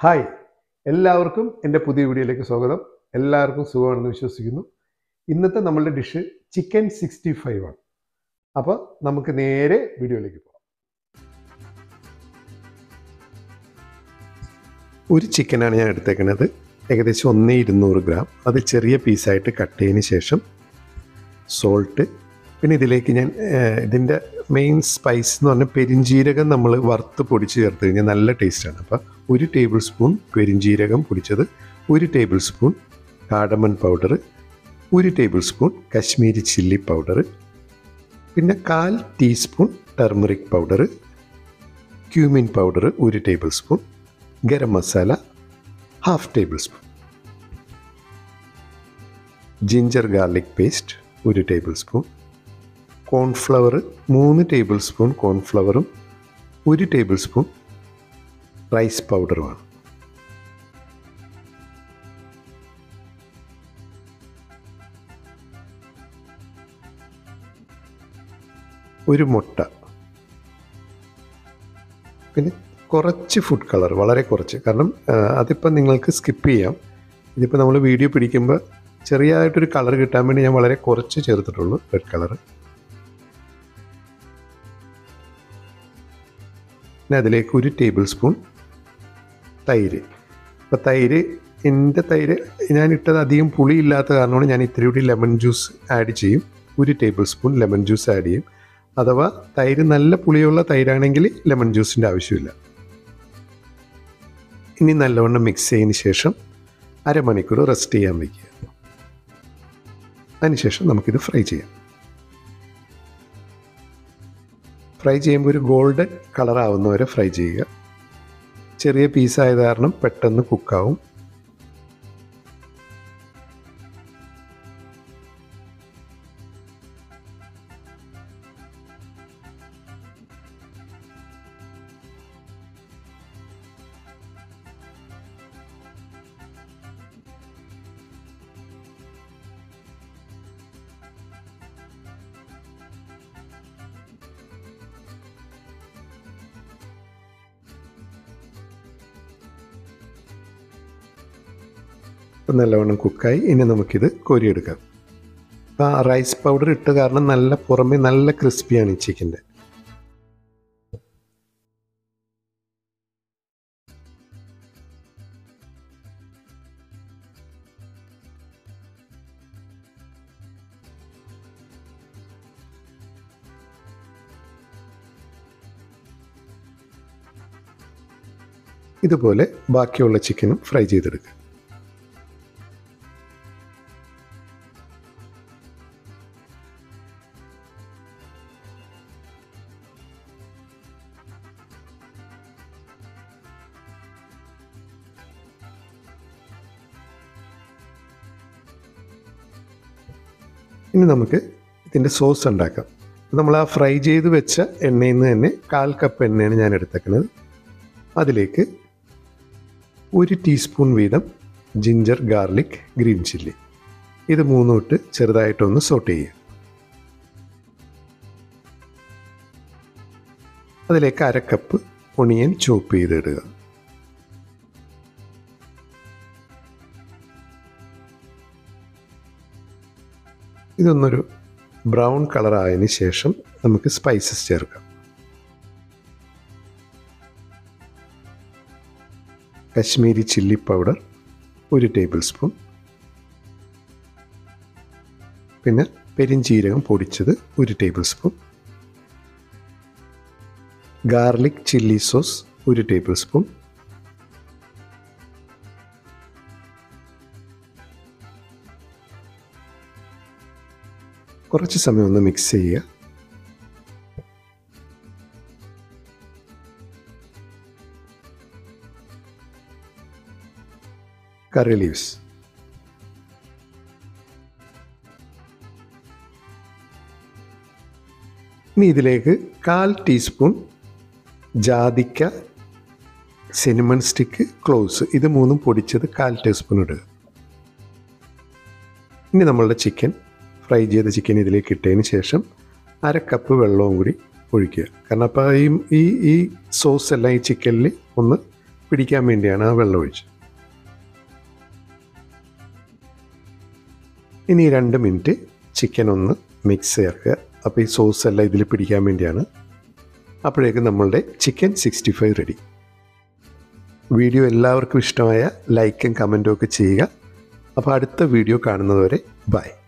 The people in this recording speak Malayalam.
ഹായ് എല്ലാവർക്കും എൻ്റെ പുതിയ വീഡിയോയിലേക്ക് സ്വാഗതം എല്ലാവർക്കും സുഖമാണെന്ന് വിശ്വസിക്കുന്നു ഇന്നത്തെ നമ്മളുടെ ഡിഷ് ചിക്കൻ സിക്സ്റ്റി ഫൈവ് ആണ് അപ്പോൾ നമുക്ക് നേരെ വീഡിയോയിലേക്ക് പോകാം ഒരു ചിക്കനാണ് ഞാൻ എടുത്തേക്കുന്നത് ഏകദേശം ഒന്നേ ഇരുന്നൂറ് ഗ്രാം അത് ചെറിയ പീസായിട്ട് കട്ട് ചെയ്തതിന് ശേഷം സോൾട്ട് പിന്നെ ഇതിലേക്ക് ഞാൻ ഏഹ്, ഇതിൻ്റെ മെയിൻ സ്പൈസ് എന്ന് പറഞ്ഞാൽ പെരിഞ്ജീരകം നമ്മൾ വറുത്ത് പൊടിച്ച് ചേർത്ത് കഴിഞ്ഞാൽ നല്ല ടേസ്റ്റാണ് അപ്പോൾ ഒരു ടേബിൾ സ്പൂൺ പെരിഞ്ജീരകം പൊടിച്ചത് ഒരു ടേബിൾ സ്പൂൺ കാടമൺ പൗഡർ ഒരു tablespoon Kashmiri chilli powder പിന്നെ കാൽ teaspoon turmeric powder cumin powder ഒരു tablespoon garam masala half tablespoon ginger garlic paste ഒരു ടേബിൾ സ്പൂൺ കോൺഫ്ലവർ മൂന്ന് ടേബിൾ സ്പൂൺ കോൺഫ്ലവറും ഒരു ടേബിൾ സ്പൂൺ റൈസ് പൗഡറുമാണ് ഒരു മുട്ട പിന്നെ കുറച്ച് ഫുഡ് കളർ വളരെ കുറച്ച് കാരണം ആ, അതിപ്പോൾ നിങ്ങൾക്ക് സ്കിപ്പ് ചെയ്യാം ഇതിപ്പോൾ നമ്മൾ വീഡിയോ പിടിക്കുമ്പോൾ ചെറിയതായിട്ടൊരു കളർ കിട്ടാൻ വേണ്ടി ഞാൻ വളരെ കുറച്ച് ചേർത്തിട്ടുള്ളൂ റെഡ് കളർ പിന്നെ അതിലേക്ക് ഒരു ടേബിൾ സ്പൂൺ തൈര് അപ്പോൾ തൈര് എൻ്റെ തൈര് ഞാൻ ഇട്ടത് അധികം പുളി ഇല്ലാത്ത കാരണമാണ് ഞാൻ ഇത്തിരി കൂടി ലെമൺ ജ്യൂസ് ആഡ് ചെയ്യും ഒരു tablespoon lemon juice add ചെയ്യും അഥവാ തൈര് നല്ല പുളിയുള്ള തൈരാണെങ്കിൽ ലെമൺ ജ്യൂസിൻ്റെ ആവശ്യമില്ല ഇനി നല്ലവണ്ണം മിക്സ് ചെയ്തതിന് ശേഷം അരമണിക്കൂർ റെസ്റ്റ് ചെയ്യാൻ വയ്ക്കുക അതിനുശേഷം നമുക്കിത് ഫ്രൈ ചെയ്യാം ഫ്രൈ ചെയ്യുമ്പോൾ ഒരു ഗോൾഡൻ കളർ ആവുന്നവരെ ഫ്രൈ ചെയ്യുക ചെറിയ പീസായത് കാരണം പെട്ടെന്ന് കുക്കാവും ഇപ്പം നല്ലവണ്ണം കുക്കായി ഇനി നമുക്കിത് കോരിയെടുക്കാം അപ്പോൾ ആ റൈസ് പൗഡർ ഇട്ട കാരണം നല്ല പുറമെ നല്ല ക്രിസ്പിയാണ് ഈ ചിക്കൻ്റെ ഇതുപോലെ ബാക്കിയുള്ള ചിക്കനും ഫ്രൈ ചെയ്തെടുക്കുക ഇനി നമുക്ക് ഇതിൻ്റെ സോസ് ഉണ്ടാക്കാം നമ്മൾ ആ ഫ്രൈ ചെയ്ത് വെച്ച എണ്ണയിൽ നിന്ന് തന്നെ കാൽ കപ്പ് എണ്ണയാണ് ഞാൻ എടുത്തേക്കുന്നത് അതിലേക്ക് ഒരു ടീസ്പൂൺ വീതം ജിഞ്ചർ ഗാർലിക് ഗ്രീൻ ചില്ലി ഇത് മൂന്നും ഇട്ട് ചെറുതായിട്ടൊന്ന് സോട്ട് ചെയ്യുക അതിലേക്ക് അര കപ്പ് ഒണിയൻ ചോപ്പ് ചെയ്തിടുക ഇതൊന്നൊരു ബ്രൗൺ കളർ ആയതിന് ശേഷം നമുക്ക് സ്പൈസസ് ചേർക്കാം കശ്മീരി ചില്ലി പൗഡർ ഒരു ടേബിൾ സ്പൂൺ പിന്നെ പെരിഞ്ജീരകം പൊടിച്ചത് ഒരു tablespoon garlic chilli sauce ഒരു ടേബിൾ സ്പൂൺ കുറച്ച് സമയം ഒന്ന് മിക്സ് ചെയ്യുക കറി ലീവ്സ് ഇനി ഇതിലേക്ക് കാൽ ടീസ്പൂൺ ജാതിക്ക സിനിമൺ സ്റ്റിക്ക് ക്ലോവ്സ് ഇത് മൂന്നും പൊടിച്ചത് കാൽ ടീസ്പൂൺ ഇടുക ഇനി നമ്മളുടെ ചിക്കൻ ഫ്രൈ ചെയ്ത ചിക്കൻ ഇതിലേക്ക് ഇട്ടതിന് ശേഷം അര കപ്പ് വെള്ളവും കൂടി ഒഴിക്കുക കാരണം അപ്പോൾ ഈ ഈ ഈ സോസ് എല്ലാം ഈ ചിക്കനിൽ ഒന്ന് പിടിക്കാൻ വേണ്ടിയാണ് ആ വെള്ളം ഒഴിച്ചത് ഇനി രണ്ട് മിനിറ്റ് ചിക്കൻ ഒന്ന് മിക്സ് ചേർക്കുക അപ്പോൾ ഈ സോസ് എല്ലാം ഇതിൽ പിടിക്കാൻ വേണ്ടിയാണ് അപ്പോഴേക്കും നമ്മളുടെ chicken sixty five ready video എല്ലാവർക്കും ഇഷ്ടമായ ലൈക്കും കമൻറ്റും ഒക്കെ ചെയ്യുക അപ്പോൾ അടുത്ത വീഡിയോ കാണുന്നതുവരെ ബൈ